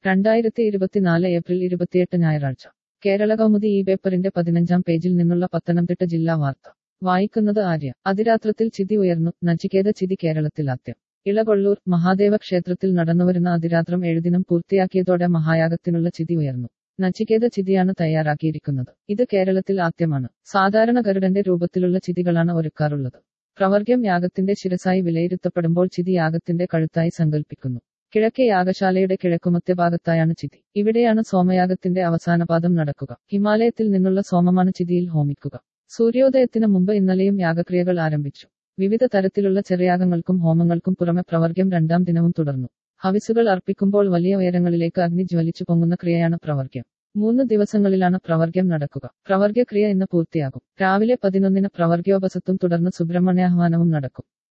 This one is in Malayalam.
രണ്ടായിരത്തി ഇരുപത്തിനാല് ഏപ്രിൽ ഇരുപത്തിയെട്ട് ഞായറാഴ്ച കേരള കൗമുദി ഈ പേപ്പറിന്റെ പതിനഞ്ചാം പേജിൽ നിന്നുള്ള പത്തനംതിട്ട ജില്ലാ വാർത്ത വായിക്കുന്നത് ആര്യ അതിരാത്രത്തിൽ ചിതി ഉയർന്നു നചികേത ചിതി കേരളത്തിൽ ആദ്യം ഇളകൊള്ളൂർ മഹാദേവ ക്ഷേത്രത്തിൽ നടന്നുവരുന്ന അതിരാത്രം എഴുദിനം പൂർത്തിയാക്കിയതോടെ മഹായാഗത്തിനുള്ള ചിതി ഉയർന്നു നചികേത ചിതിയാണ് തയ്യാറാക്കിയിരിക്കുന്നത് ഇത് കേരളത്തിൽ ആദ്യമാണ് സാധാരണ ഗരുഡന്റെ രൂപത്തിലുള്ള ചിതികളാണ് ഒരുക്കാറുള്ളത് പ്രവർഗ്യം യാഗത്തിന്റെ ശിരസായി വിലയിരുത്തപ്പെടുമ്പോൾ ചിതി യാഗത്തിന്റെ കഴുത്തായി സങ്കല്പിക്കുന്നു കിഴക്കേ യാഗശാലയുടെ കിഴക്കുമധ്യഭാഗത്തായാണ് ചിതി ഇവിടെയാണ് സോമയാഗത്തിന്റെ അവസാനപാദം നടക്കുക ഹിമാലയത്തിൽ നിന്നുള്ള സോമമാണ് ചിതിയിൽ ഹോമിക്കുക സൂര്യോദയത്തിന് മുമ്പ് ഇന്നലെയും യാഗക്രിയകൾ ആരംഭിച്ചു വിവിധ തരത്തിലുള്ള ചെറിയാഗങ്ങൾക്കും ഹോമങ്ങൾക്കും പുറമെ പ്രവർഗ്യം രണ്ടാം ദിനവും തുടർന്നു ഹവിസുകൾ അർപ്പിക്കുമ്പോൾ വലിയ ഉയരങ്ങളിലേക്ക് അഗ്നി ജ്വലിച്ചു പൊങ്ങുന്ന ക്രിയയാണ് പ്രവർഗ്യം മൂന്ന് ദിവസങ്ങളിലാണ് പ്രവർഗ്യം നടക്കുക പ്രവർഗ്യ ക്രിയ ഇന്ന് പൂർത്തിയാകും രാവിലെ പതിനൊന്നിന് പ്രവർഗ്യോപസത്തും തുടർന്ന് സുബ്രഹ്മണ്യാഹ്വാനവും നടക്കും